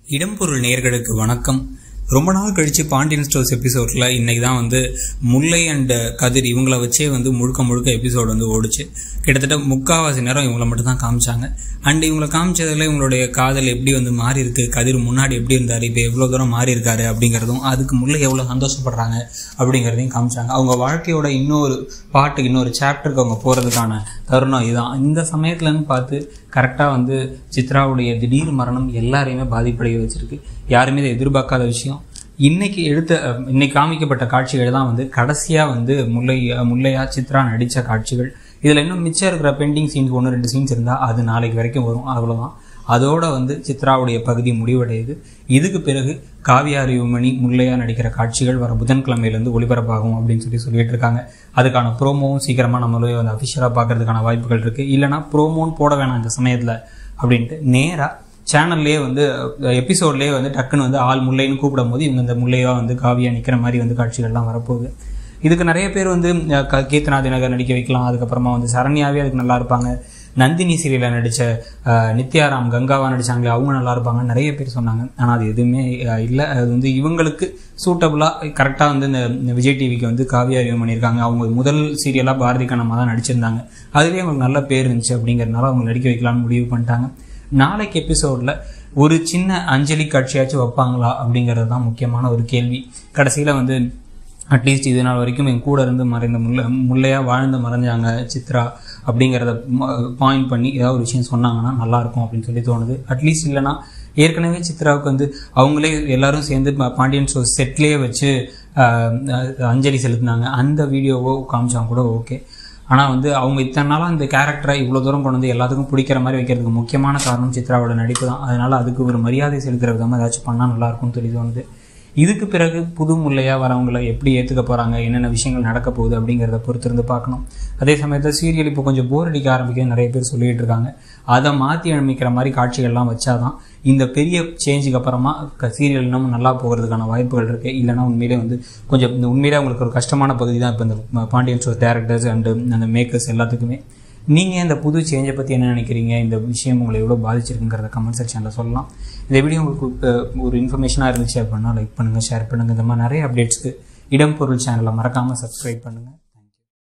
இடம்பொருள் நேயர்களுக்கு வணக்கம் ரொம்ப நாள் கழிச்சு பாண்டியன் ஸ்டோர்ஸ் எபிசோடில் இன்னைக்கு தான் வந்து முல்லை அண்ட் கதிர் இவங்கள வச்சே வந்து முழுக்க முழுக்க எபிசோடு வந்து ஓடுச்சு கிட்டத்தட்ட முக்காவாசி நேரம் இவங்கள மட்டும் தான் காமிச்சாங்க அண்ட் இவங்களை காமிச்சதில் இவங்களுடைய காதல் எப்படி வந்து மாறி இருக்கு கதிர் முன்னாடி எப்படி இருந்தார் இப்போ எவ்வளோ தூரம் மாறி இருக்காரு அப்படிங்கிறதும் அதுக்கு முல்லை எவ்வளோ சந்தோஷப்படுறாங்க அப்படிங்கிறதையும் காமிச்சாங்க அவங்க வாழ்க்கையோட இன்னொரு பாட்டுக்கு இன்னொரு சாப்டருக்கு அவங்க போகிறதுக்கான தருணம் இதுதான் இந்த சமயத்துலன்னு பார்த்து கரெக்டாக வந்து சித்ராவுடைய திடீர் மரணம் எல்லாரையுமே பாதிப்படைய வச்சிருக்கு யாருமே இதை எதிர்பார்க்காத விஷயம் இன்னைக்கு எடுத்த அஹ், இன்னைக்கு காமிக்கப்பட்ட காட்சிகள் தான் வந்து கடைசியாக வந்து முல்லை முல்லையா சித்ரா நடித்த காட்சிகள் இதில் இன்னும் மிச்சம் இருக்கிற பெண்டிங் சீன்ஸ் ஒன்று ரெண்டு சீன்ஸ் இருந்தால் அது நாளைக்கு வரைக்கும் வரும் அவ்வளோதான் அதோட வந்து சித்ராவுடைய பகுதி முடிவடையுது இதுக்கு பிறகு காவியா அறிவுமணி முல்லையா நடிக்கிற காட்சிகள் வர புதன்கிழமையிலேருந்து ஒளிபரப்பாகும் அப்படின்னு சொல்லி சொல்லிட்டு இருக்காங்க அதுக்கான ப்ரோமோவும் சீக்கிரமாக நம்மளே வந்து அஃபிஷியலாக பார்க்கறதுக்கான வாய்ப்புகள் இருக்குது இல்லைனா ப்ரோமோன்னு போட வேணாம் இந்த சமயத்தில் அப்படின்ட்டு நேராக சேனல்லே வந்து எபிசோட்லேயே வந்து டக்குன்னு வந்து ஆள் முல்லைன்னு கூப்பிடும் போது இவங்க இந்த முல்லையா வந்து காவியா நிற்கிற மாதிரி வந்து காட்சிகள்லாம் வரப்போகுது இதுக்கு நிறைய பேர் வந்து அஹ், க- கீர்த்தனா தினகர் நடிக்க வைக்கலாம் அதுக்கப்புறமா வந்து சரண்யாவே அதுக்கு நல்லா இருப்பாங்க நந்தினி சீரியலில் நடித்த நித்யாராம் கங்காவா நடிச்சாங்களே அவங்க நல்லா இருப்பாங்க நிறைய பேர் சொன்னாங்க ஆனால் அது எதுவுமே இல்லை அது வந்து இவங்களுக்கு சூட்டபுளாக கரெக்டாக வந்து இந்த இந்த விஜய் டிவிக்கு வந்து காவியா அறிவு பண்ணியிருக்காங்க அவங்க முதல் சீரியலாக பாரதி கண்ணம்மா தான் நடிச்சிருந்தாங்க அதுலேயே அவங்களுக்கு நல்ல பேர் இருந்துச்சு அப்படிங்கிறதுனால அவங்க நடிக்க வைக்கலாம்னு முடிவு பண்ணிட்டாங்க நாளைக்கு எபிசோடில் ஒரு சின்ன அஞ்சலி காட்சியாச்சும் வைப்பாங்களா அப்படிங்கிறது தான் முக்கியமான ஒரு கேள்வி கடைசியில் வந்து அட்லீஸ்ட் இது நாள் வரைக்கும் என் கூட இருந்து மறைந்த முல்லை முல்லையாக வாழ்ந்து மறைஞ்சாங்க சித்ரா அப்படிங்கிறத பாயிண்ட் பண்ணி ஏதாவது ஒரு விஷயம் சொன்னாங்கன்னா நல்லாயிருக்கும் அப்படின்னு சொல்லி தோணுது அட்லீஸ்ட் இல்லைன்னா ஏற்கனவே சித்ராவுக்கு வந்து அவங்களே எல்லாரும் சேர்ந்து பா- பாண்டியன் ஷோ செட்லேயே வச்சு ஆஹ், அஞ்சலி செலுத்தினாங்க அந்த வீடியோவோ காமிச்சாங்க கூட ஓகே ஆனால் வந்து அவங்க இத்தனை நாளாக அந்த கேரக்டரை இவ்வளோ தூரம் கொண்டு வந்து எல்லாத்துக்கும் பிடிக்கிற மாதிரி வைக்கிறதுக்கு முக்கியமான காரணம் சித்ராவோட நடிப்பு தான் அதனால் அதுக்கு ஒரு மரியாதை செலுத்துகிற விதமாக ஏதாச்சும் பண்ணால் நல்லாயிருக்கும்னு சொல்லி தோணுது இதுக்கு பிறகு புது முல்லையாக வரவங்களை எப்படி ஏற்றுக்க போகிறாங்க என்னென்ன விஷயங்கள் நடக்க போகுது அப்படிங்கிறத பொறுத்திருந்து பார்க்கணும் அதே சமயத்தில் சீரியல் இப்போ கொஞ்சம் போர் அடிக்க ஆரம்பிக்க நிறைய பேர் சொல்லிட்டு இருக்காங்க அதை மாற்றி அமைக்கிற மாதிரி காட்சிகள்லாம் வச்சாதான் இந்த பெரிய சேஞ்சுக்கு அப்புறமா சீரியல் இன்னமும் நல்லா போகிறதுக்கான வாய்ப்புகள் இருக்குது இல்லைன்னா உண்மையிலே வந்து கொஞ்சம் இந்த உண்மையிலே அவங்களுக்கு ஒரு கஷ்டமான பகுதி தான் இப்போ இந்த பாண்டியன் ஷோ டேரக்டர்ஸ் அண்டு அந்த மேக்கர்ஸ் எல்லாத்துக்குமே நீங்கள் இந்த புது சேஞ்சை பற்றி என்ன நினைக்கிறீங்க இந்த விஷயம் உங்களை எவ்வளோ பாதிச்சிருக்குங்கிறத கமெண்ட் செக்ஷனில் சொல்லலாம் இந்த வீடியோ உங்களுக்கு அஹ், ஒரு இன்ஃபர்மேஷனாக இருந்துச்சு அப்படின்னா லைக் பண்ணுங்கள் ஷேர் பண்ணுங்கள் இந்த மாதிரி நிறைய அப்டேட்ஸ்க்கு இடம் பொருள் சேனலை மறக்காமல் சப்ஸ்கிரைப் பண்ணுங்கள்